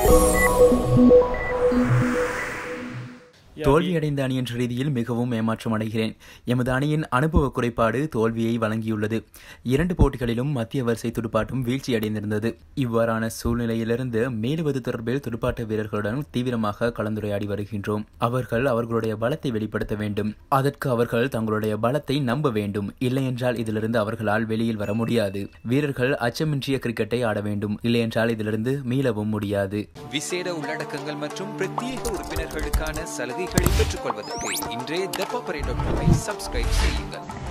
தோல்வியடைந்த அணி என்ற ரீதியில் மிகவும் ஏமாற்றம் அடைகிறேன் எமது அணியின் அனுபவ குறைபாடு தோல்வியை வழங்கியுள்ளது இரண்டு போட்டிகளிலும் மத்திய வரிசை துடுப்பாட்டம் வீழ்ச்சியடைந்திருந்தது இவ்வாறான சூழ்நிலையிலிருந்து மேலுவது தொடர்பில் துடுப்பாட்ட வீரர்களுடன் தீவிரமாக கலந்துரையாடி வருகின்றோம் அவர்கள் அவர்களுடைய பலத்தை வெளிப்படுத்த வேண்டும் அதற்கு அவர்கள் தங்களுடைய பலத்தை நம்ப வேண்டும் இல்லையென்றால் இதிலிருந்து அவர்களால் வெளியில் வர முடியாது வீரர்கள் அச்சமின்றிய கிரிக்கெட்டை ஆட வேண்டும் இல்லையென்றால் இதிலிருந்து மீளவும் முடியாது விசேட உள்ளடக்கங்கள் மற்றும் பிரத்யேக உறுப்பினர்களுக்கான சலுகைகளை பெற்றுக்கொள்வதற்கு இன்றே த பாப்பரே டாட் காமை சப்ஸ்கிரைப் செய்யுங்கள்